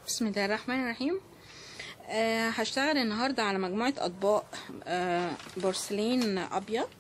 بسم الله الرحمن الرحيم أه هشتغل النهاردة على مجموعة أطباق أه بورسلين أبيض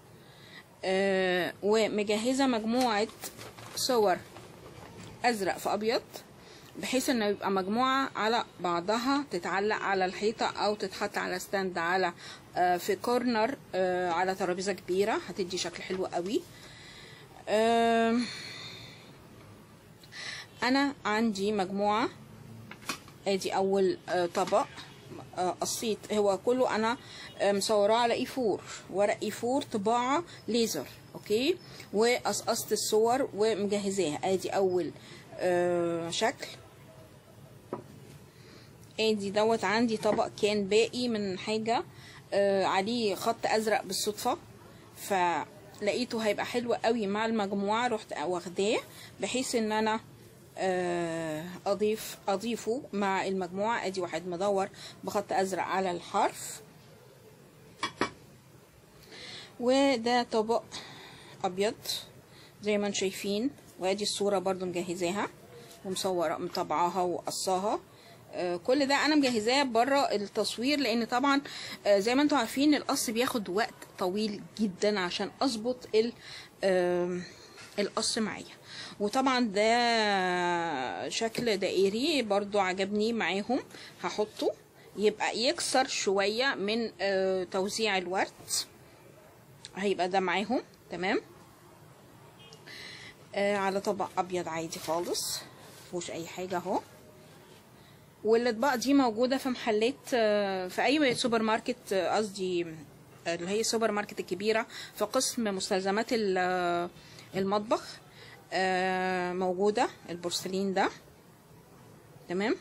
أه ومجهزة مجموعة صور أزرق في أبيض بحيث انه يبقى مجموعة على بعضها تتعلق على الحيطة او تتحط على ستاند على آه في كورنر آه على ترابيزة كبيرة هتدي شكل حلو قوي آه انا عندي مجموعة ادي اول طبق قصيت هو كله انا مصوراه على اي فور ورق اي فور طباعة ليزر اوكي وقصقصت الصور ومجهزاها ادي اول شكل ادي دوت عندي طبق كان باقي من حاجة آه عليه خط ازرق بالصدفة فلقيته هيبقى حلو قوي مع المجموعة رحت واخداه بحيث ان انا آه اضيف اضيفه مع المجموعة ادي واحد مدور بخط ازرق على الحرف وده طبق ابيض زي ما انتم شايفين وادي الصورة برضو مجهزاها ومصورة مطبعاها وقصاها آه كل ده انا مجهزاه بره التصوير لان طبعا آه زي ما انتم عارفين القص بياخد وقت طويل جدا عشان اظبط آه القص معايا وطبعا ده شكل دائري برضو عجبني معاهم هحطه يبقى يكسر شوية من توزيع الورد هيبقى ده معاهم تمام آه على طبق ابيض عادي خالص مفيهوش اي حاجه اهو والاطباق دي موجوده في محلات آه في اي سوبر ماركت قصدي آه اللي هي السوبر ماركت الكبيره في قسم مستلزمات المطبخ موجوده البورسلين ده تمام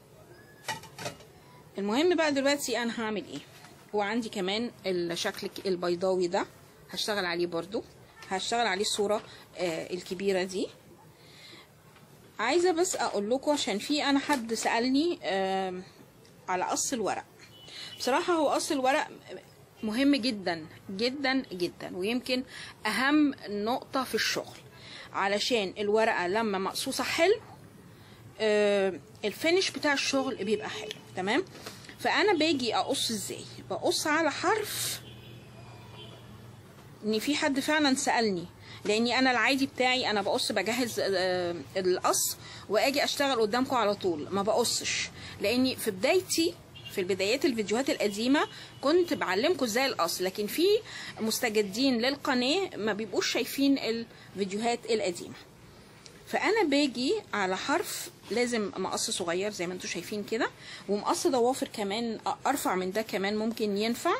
المهم بقى دلوقتي انا هعمل ايه وعندي كمان الشكل البيضاوي ده هشتغل عليه برضو هشتغل عليه الصورة آه الكبيرة دي عايزة بس اقول لكم عشان في انا حد سألني آه على قص الورق بصراحة هو قص الورق مهم جدا جدا جدا ويمكن اهم نقطة في الشغل علشان الورقة لما مقصوصة حلو آه الفينش بتاع الشغل بيبقى حلو تمام فانا باجي اقص ازاي بقص على حرف ان في حد فعلا سالني لاني انا العادي بتاعي انا بقص بجهز القص واجي اشتغل قدامكم على طول ما بقصش لاني في بدايتي في البدايات الفيديوهات القديمة كنت بعلمكم ازاي القص لكن في مستجدين للقناة ما بيبقوش شايفين الفيديوهات القديمة فانا باجي على حرف لازم مقص صغير زي ما انتم شايفين كده ومقص ضوافر كمان ارفع من ده كمان ممكن ينفع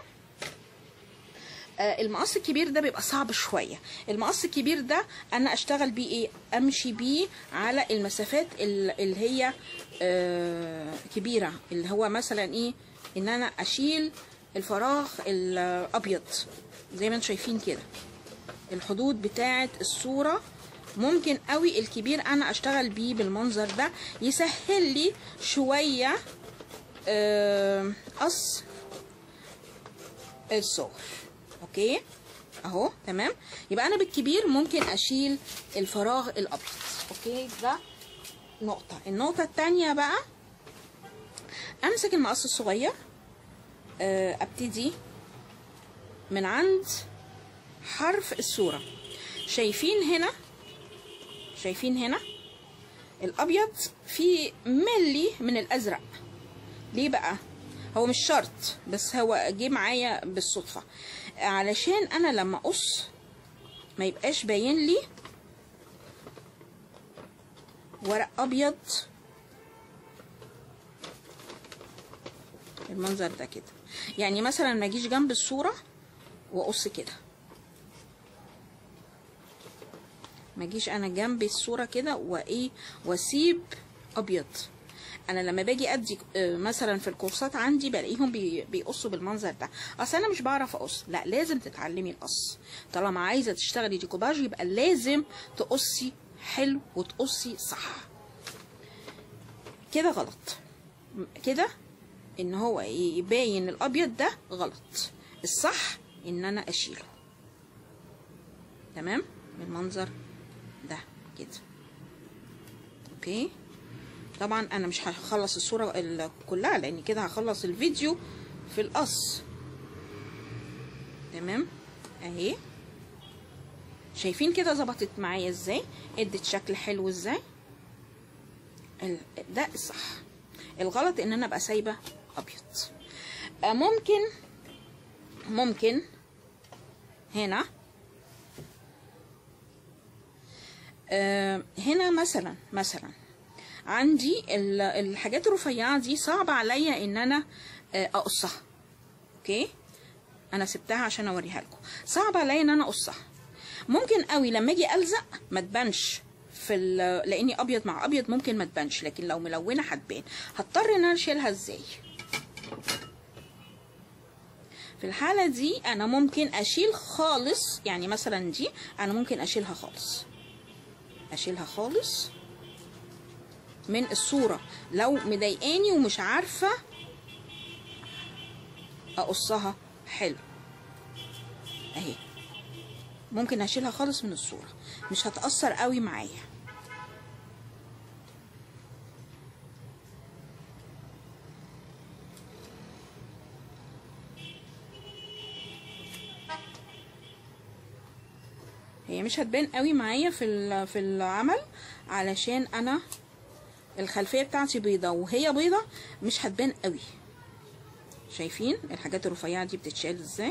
المقص الكبير ده بيبقى صعب شويه المقص الكبير ده انا اشتغل بيه ايه امشي بيه على المسافات اللي هي كبيره اللي هو مثلا ايه ان انا اشيل الفراغ الابيض زي ما انتم شايفين كده الحدود بتاعه الصوره ممكن قوي الكبير انا اشتغل بيه بالمنظر ده يسهل لي شويه قص الصور اوكي اهو تمام يبقى انا بالكبير ممكن اشيل الفراغ الابيض اوكي ده نقطه النقطه الثانيه بقى امسك المقص الصغير ابتدي من عند حرف الصوره شايفين هنا شايفين هنا الابيض فيه ملي من الازرق ليه بقى هو مش شرط بس هو جه معايا بالصدفه علشان انا لما اقص ما يبقاش باين لي ورق ابيض المنظر ده كده يعني مثلا ما اجيش جنب الصوره واقص كده ما اجيش انا جنب الصوره كده وايه واسيب ابيض انا لما باجي ادي مثلا في الكورسات عندي بلاقيهم بيقصوا بالمنظر ده اصل انا مش بعرف اقص لا لازم تتعلمي القص طالما عايزه تشتغلي ديكوباج يبقى لازم تقصي حلو وتقصي صح كده غلط كده ان هو يبين الابيض ده غلط الصح ان انا اشيله تمام بالمنظر ده كده اوكي طبعا انا مش هخلص الصوره ال- كلها لان كده هخلص الفيديو في القص تمام اهي شايفين كده ظبطت معايا ازاي ادت شكل حلو ازاي ال- ده الصح الغلط ان انا ابقى سايبه ابيض آه، ممكن ممكن هنا آه، هنا مثلا مثلا عندي ال- الحاجات الرفيعه دي صعب عليا ان انا آه، اقصها اوكي انا سبتها عشان اوريها لكم صعب عليا ان انا اقصها ممكن قوي لما اجي الزق ما تبانش في ال- لاني ابيض مع ابيض ممكن ما تبانش لكن لو ملونه هتبان هضطر ان انا اشيلها ازاي في الحالة دي أنا ممكن أشيل خالص يعني مثلا دي أنا ممكن أشيلها خالص أشيلها خالص من الصورة لو مضايقاني ومش عارفة أقصها حلو أهي ممكن أشيلها خالص من الصورة مش هتأثر قوي معايا هي مش هتبان قوي معايا في ال- في العمل علشان انا الخلفيه بتاعتي بيضه وهي بيضه مش هتبان قوي شايفين الحاجات الرفيعه دي بتتشال ازاي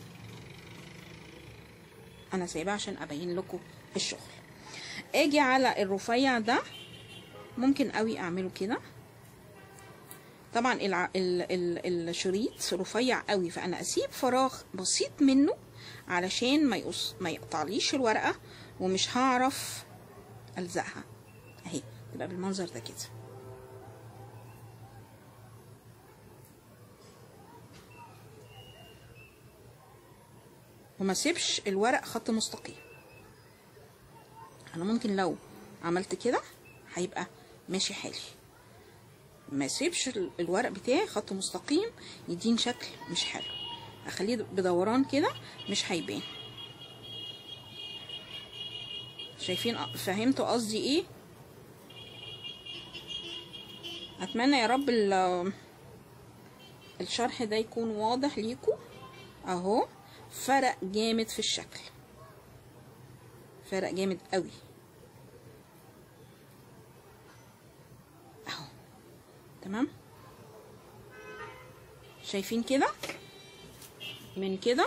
انا سايباها عشان ابين لكم الشغل اجي على الرفيع ده ممكن قوي اعمله كده طبعا الع... ال... ال... الشريط رفيع قوي فانا اسيب فراغ بسيط منه علشان ما يقص ما يقطعليش الورقه ومش هعرف الزقها اهي تبقى بالمنظر ده كده وما سيبش الورق خط مستقيم انا ممكن لو عملت كده هيبقى ماشي حالي ما سيبش ال- الورق بتاعي خط مستقيم يدين شكل مش حلو اخليه بدوران كده مش هيبان شايفين أ- فهمتوا قصدي ايه اتمنى يا رب ال- الشرح ده يكون واضح ليكم اهو فرق جامد في الشكل فرق جامد قوي اهو تمام شايفين كده من كده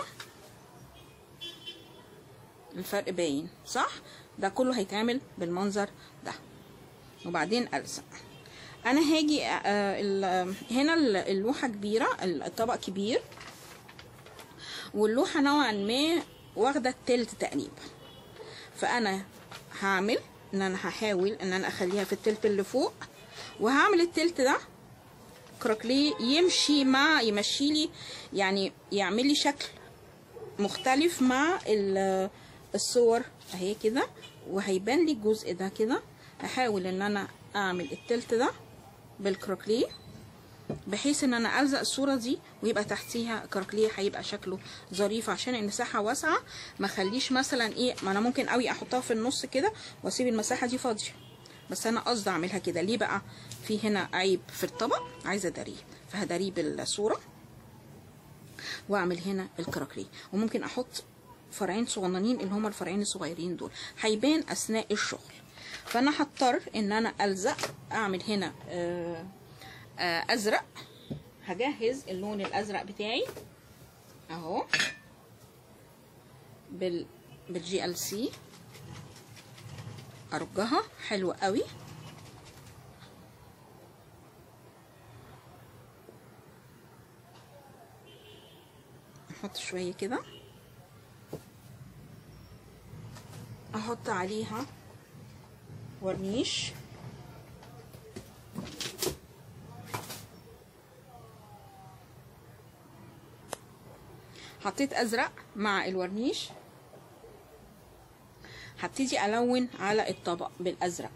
الفرق باين صح ده كله هيتعمل بالمنظر ده وبعدين ألزق انا هاجي آه، ال- هنا ال- اللوحه كبيره الطبق كبير واللوحه نوعا ما واخده التلت تقريبا فانا هعمل ان انا هحاول ان انا اخليها في التلت اللي فوق وهعمل التلت ده كراكليه يمشي مع يمشي لي يعني يعمل لي شكل مختلف مع ال- الصور اهي كده وهيبان لي الجزء ده كده هحاول ان انا اعمل التلت ده بالكراكليه بحيث ان انا الزق الصوره دي ويبقى تحتيها كراكليه هيبقى شكله ظريف عشان المساحه واسعه ما خليش مثلا ايه ما انا ممكن قوي احطها في النص كده واسيب المساحه دي فاضيه بس انا قصدي اعملها كده ليه بقى في هنا عيب في الطبق عايزه اداريه فهداريه بالصوره واعمل هنا الكراكليه وممكن احط فرعين صغننين اللي هما الفرعين الصغيرين دول هيبان اثناء الشغل فانا هضطر ان انا الزق اعمل هنا آه آه ازرق هجهز اللون الازرق بتاعي اهو بال بالجي ال سي ارجها حلوه قوي احط شويه كده احط عليها ورنيش حطيت ازرق مع الورنيش هبتدي الون على الطبق بالازرق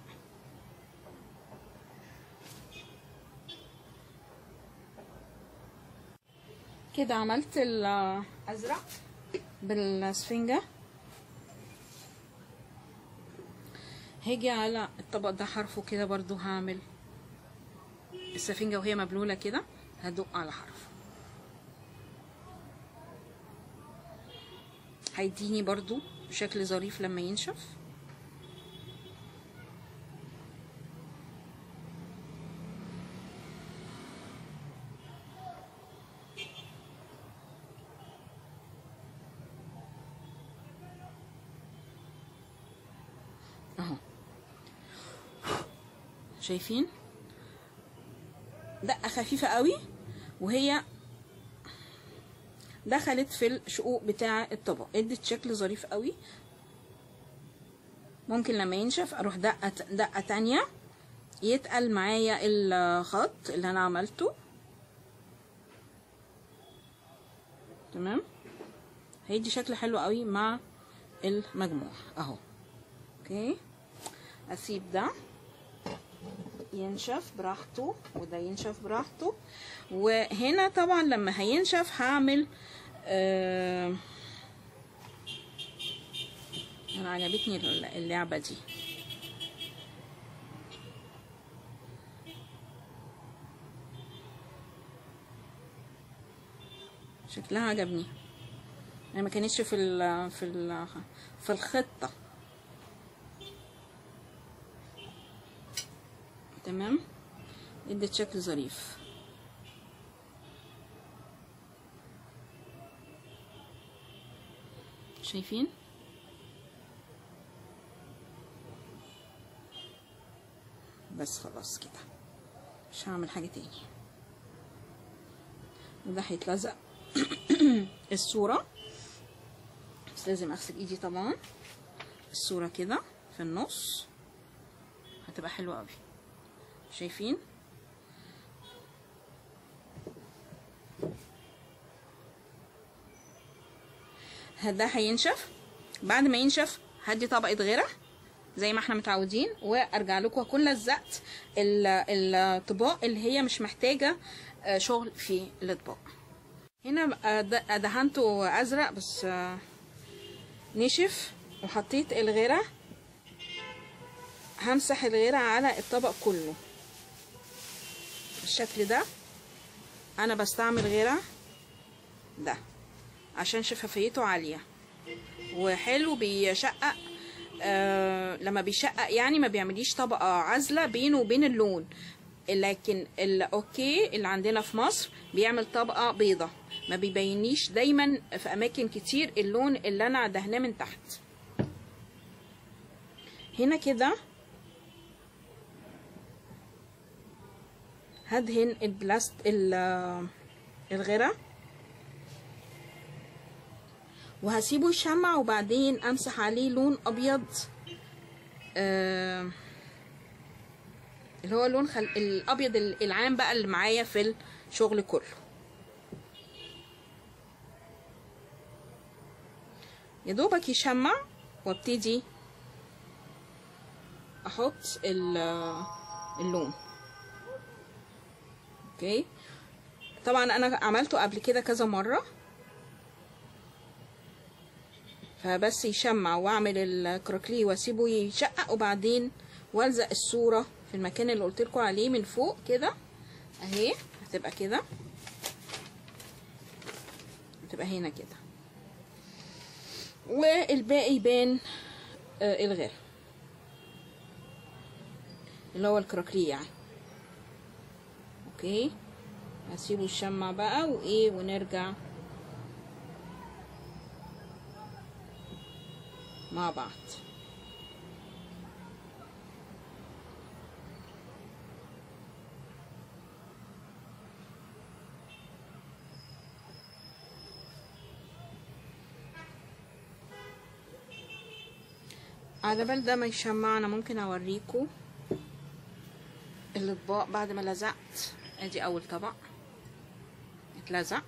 كده عملت الازرق بالسفنجه هاجي على الطبق ده حرفه كده برضو هعمل السفنجة وهي مبلولة كده هدق على حرف هيديني برضو شكل ظريف لما ينشف اهو شايفين دقة خفيفة قوي وهي دخلت في الشقوق بتاع الطبق ادت شكل ظريف قوي ممكن لما ينشف اروح دقة دقة تانية يتقل معايا الخط اللي انا عملته تمام هيدي شكل حلو قوي مع المجموع اهو اوكي اسيب ده ينشف براحته وده ينشف براحته وهنا طبعا لما هينشف هعمل آه انا عجبتني اللعبه دي شكلها عجبني يعني ما كانتش في ال في ال في الخطه تمام ادت شكل ظريف شايفين بس خلاص كده مش هعمل حاجة تاني وده هيتلزق الصورة بس لازم اغسل ايدي طبعا الصورة كده في النص هتبقى حلوة قوي شايفين ده هينشف بعد ما ينشف هدي طبقة غيرة زي ما احنا متعودين وارجع لكم اكون لزقت الطباق اللي هي مش محتاجة شغل في الاطباق هنا دهنته ازرق بس نشف وحطيت الغيره همسح الغيرة على الطبق كله بالشكل ده انا بستعمل غيرة ده عشان شفافيته عالية وحلو بيشقق آه لما بيشقق يعني ما بيعمليش طبقة عازلة بينه وبين اللون لكن الاوكي اللي عندنا في مصر بيعمل طبقة بيضة ما بيبينيش دايما في اماكن كتير اللون اللي انا دهناه من تحت هنا كده هدهن البلاست الغيرة وهسيبه يشمع وبعدين امسح عليه لون ابيض آه اللي هو اللون خل... الابيض العام بقى اللي معايا في الشغل كله يا دوبك يشمع وابتدي احط اللون اوكي طبعا انا عملته قبل كده كذا مره فبس يشمع واعمل الكروكلي واسيبه يشقق وبعدين والزق الصوره في المكان اللي قلت لكم عليه من فوق كده اهي هتبقى كده هتبقى هنا كده والباقي يبان آه الغير اللي هو الكروكلي يعني اوكي هسيبه يشمع بقى وايه ونرجع مع بعض على بال ده ما يشمع انا ممكن اوريكم الاطباق بعد ما لزقت ادي اول طبق اتلزق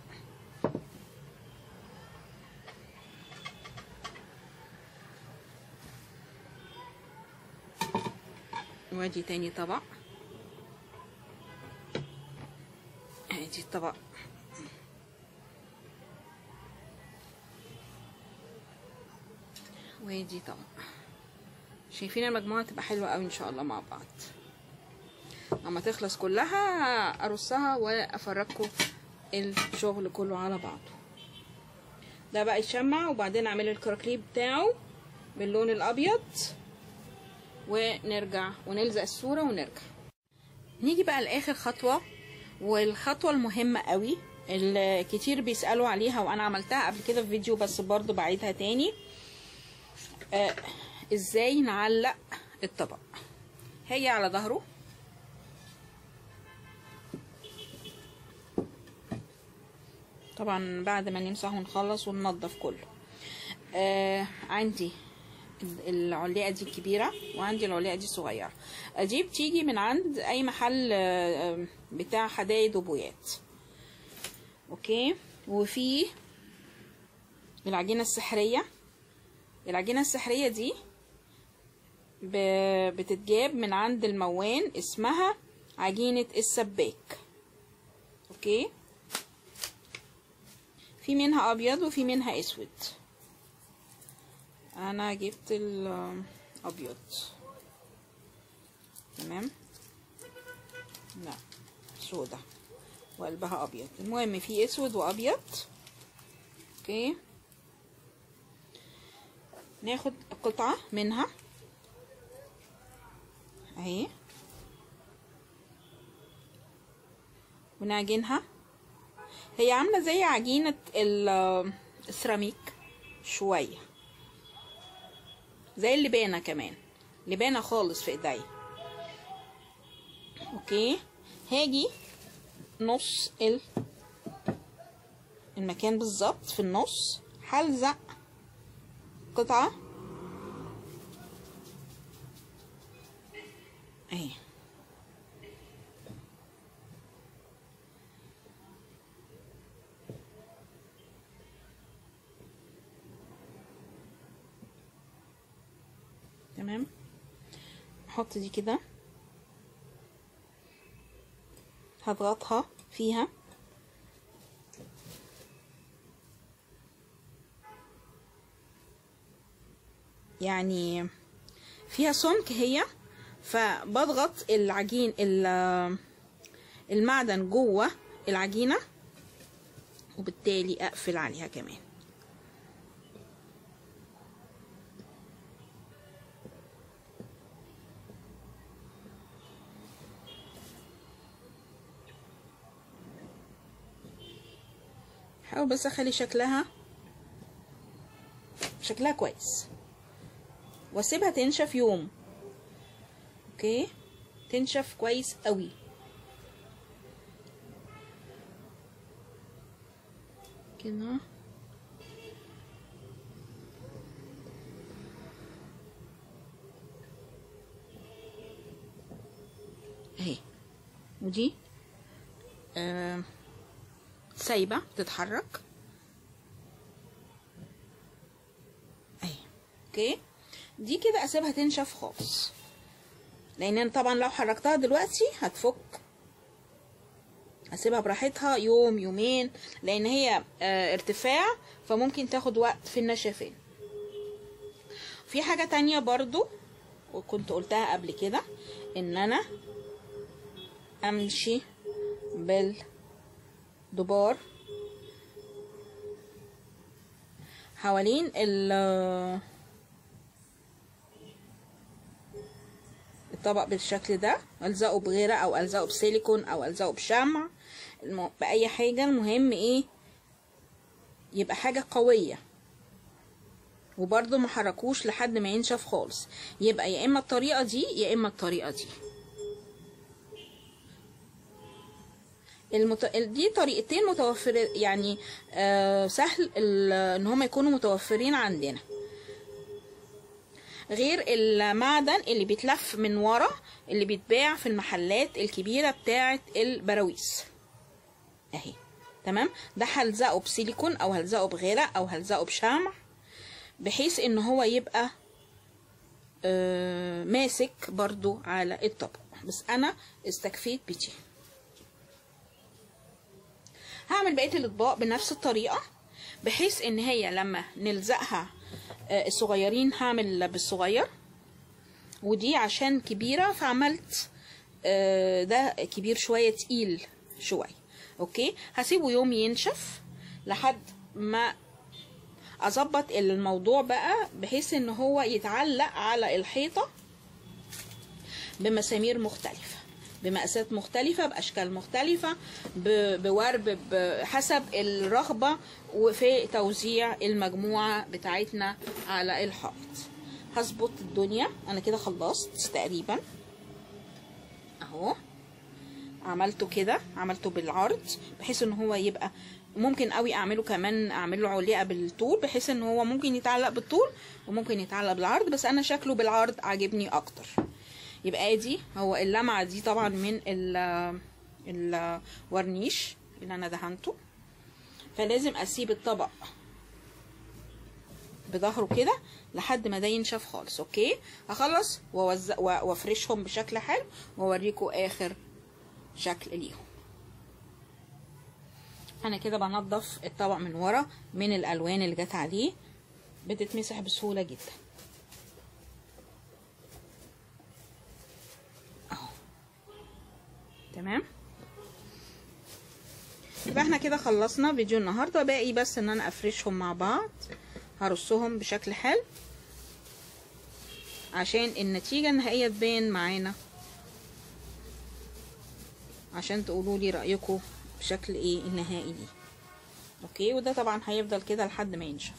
وادي تاني طبق ادي الطبق وادي طبق شايفين المجموعة تبقى حلوة قوي ان شاء الله مع بعض لما تخلص كلها ارصها وافرجكم الشغل كله على بعضه ده بقى يشمع وبعدين اعمل الكراكليب بتاعه باللون الابيض ونرجع ونلزق الصورة ونرجع نيجي بقى لاخر خطوة والخطوة المهمة قوي اللي كتير بيسألوا عليها وانا عملتها قبل كده في فيديو بس برضو بعيدها تاني آه ازاي نعلق الطبق هي على ظهره طبعا بعد ما نمسح ونخلص وننضف كله آه عندي العليقه دي الكبيره وعندي العليقه دي الصغيره دي بتيجي من عند اي محل آه بتاع حدايد وبويات اوكي وفي العجينه السحريه العجينه السحريه دي بتتجاب من عند الموان اسمها عجينه السباك اوكي في منها ابيض وفي منها اسود انا جبت الابيض تمام لا سودا وقلبها ابيض المهم في اسود وابيض اوكي ناخد قطعة منها اهي ونعجنها هي عاملة زي عجينة السيراميك شوية زي اللبانة كمان لبانة خالص في ايديا اوكي هاجي نص المكان بالظبط في النص هلزق قطعة اهي تمام احط دي كده هضغطها فيها يعني فيها سمك هي فبضغط العجين المعدن جوه العجينه وبالتالي اقفل عليها كمان حاول بس اخلي شكلها شكلها كويس واسيبها تنشف يوم اوكي تنشف كويس قوي كده اهي ودي آه سايبه بتتحرك اهي اوكي دي كده اسيبها تنشف خالص لان انا طبعا لو حركتها دلوقتي هتفك اسيبها براحتها يوم يومين لان هي اه ارتفاع فممكن تاخد وقت في النشفان في حاجة تانية برضو وكنت قلتها قبل كده ان انا امشي بالدبار حوالين الطبق بالشكل ده الزقه بغيره او الزقه بسيليكون او الزقه بشمع باي حاجه المهم ايه يبقى حاجه قويه وبرده ما حركوش لحد ما ينشف خالص يبقى يا اما الطريقه دي يا اما الطريقه دي المت... دي طريقتين متوفر يعني آه سهل ان هم يكونوا متوفرين عندنا غير المعدن اللي بيتلف من ورا اللي بيتباع في المحلات الكبيرة بتاعة البراويز اهي تمام ده هلزقه بسيليكون او هلزقه بغيرة او هلزقه بشمع بحيث ان هو يبقى آه ماسك برضو على الطبق بس انا استكفيت بدي هعمل بقية الاطباق بنفس الطريقة بحيث ان هي لما نلزقها الصغيرين هعمل بالصغير ودي عشان كبيرة فعملت آه، ده كبير شويه تقيل شويه اوكي هسيبه يوم ينشف لحد ما اظبط الموضوع بقى بحيث ان هو يتعلق على الحيطه بمسامير مختلفه بمقاسات مختلفة بأشكال مختلفة ب- بورب بحسب الرغبة وفي توزيع المجموعة بتاعتنا على الحائط هظبط الدنيا أنا كده خلصت تقريبا أهو عملته كده عملته بالعرض بحيث ان هو يبقى ممكن قوي اعمله كمان اعمله علقه بالطول بحيث ان هو ممكن يتعلق بالطول وممكن يتعلق بالعرض بس انا شكله بالعرض عاجبني اكتر يبقى ادي هو اللمعه دي طبعا من ال الورنيش اللي انا دهنته فلازم اسيب الطبق بظهره كده لحد ما ده ينشف خالص اوكي هخلص ووزع وافرشهم بشكل حلو واوريكم اخر شكل ليهم انا كده بنضف الطبق من ورا من الالوان اللي جت عليه بتتمسح بسهوله جدا اهو تمام يبقى احنا كده خلصنا فيديو النهارده باقي بس ان انا افرشهم مع بعض هرصهم بشكل حلو عشان النتيجه النهائيه تبان معانا عشان تقولوا لي رايكم بشكل ايه النهائي دي اوكي وده طبعا هيفضل كده لحد ما ينشف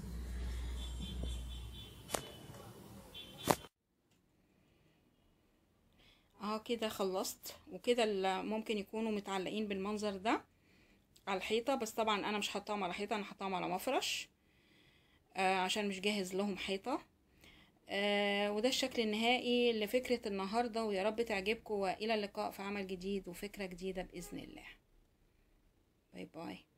اهو كده خلصت وكده ال- ممكن يكونوا متعلقين بالمنظر ده على الحيطه بس طبعا انا مش حطاهم على حيطه انا حطاهم على مفرش آه عشان مش جاهز لهم حيطه آه وده الشكل النهائي لفكرة النهاردة ويا رب تعجبكم وإلى اللقاء في عمل جديد وفكرة جديدة بإذن الله باي باي